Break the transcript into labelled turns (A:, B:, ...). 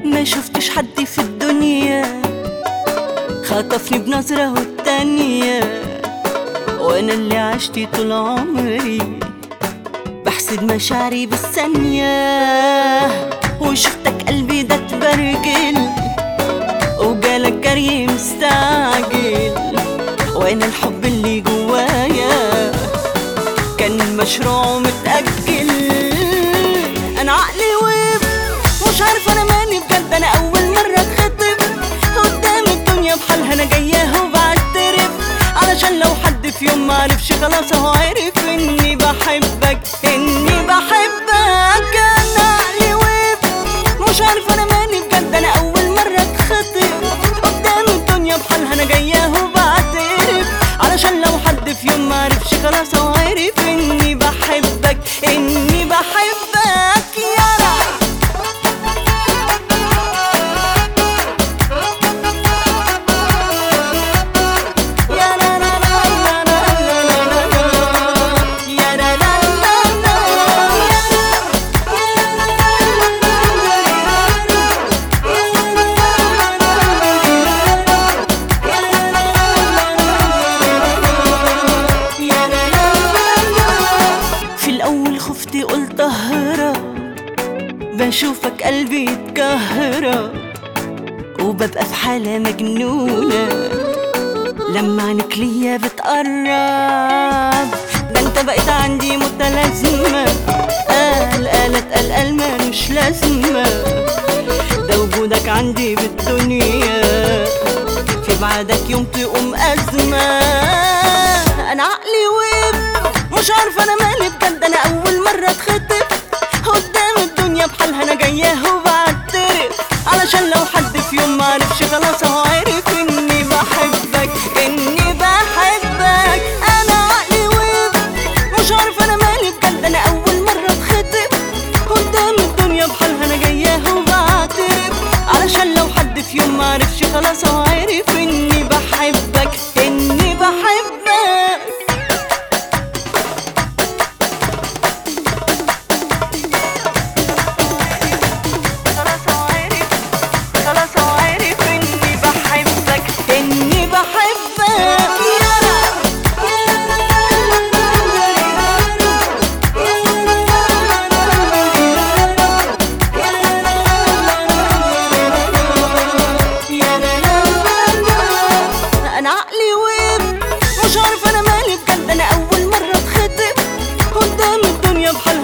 A: ما شفتش حد في الدنيا خطفني بنظرة والتانية وانا اللي عشت طول عمري بحسد مشاعري بالثانية وشفتك قلبي ده اتبرجل وجالك جري مستعجل وانا الحب اللي جوايا كان مشروع ومتأجل انا عقلي وقف مش عارفه انا مالي بجد انا اول مره اتخطب قدام الدنيا بحالها انا جايه وبعترف علشان لو حد في يوم معرفش خلاص هو عرف اني بحبك اني بحبك انا عقلي وقف مش عارفه انا مالي بجد انا اول مره اتخطب قدام الدنيا بحالها انا جايه وبعترف علشان لو حد في يوم معرفش خلاص هو عرف اني بحبك اني بحبك يارا يا لا لا لا لا لا لا لا لا. يا لا لا لا لا. يا لا لا لا لا. في الأول خفت قلت أهرب بشوفك قلبي يتكهرب وببقى في حالة مجنونة لما عينك ليا بتقرب ده انت بقيت عندي متلازمة قال قالت قال قال مالوش لازمة ده وجودك عندي بالدنيا في بعدك يوم تقوم أزمة أنا عقلي وقف مش عارفة أنا مالي بجد أنا أول مرة اتخطب قدام الدنيا بحالها أنا جاية وبعترف علشان لو حد في يوم معرفش خلاص هو عرف إني بحبك إني بحبك أنا عقلي وقف مش عارفة أنا مالي بجد أنا أول مرة اتخطب قدام الدنيا بحالها أنا جاية وبعترف علشان لو حد في يوم معرفش خلاص هو عرف إني بحبك إني بحبك خلاص هو عرف خلاص هو عرف إني بحبك إني بحبك يارا انا عقلي وقف مش عارفه انا مالي بجد انا اول مره اتخطب قدام الدنيا بحالها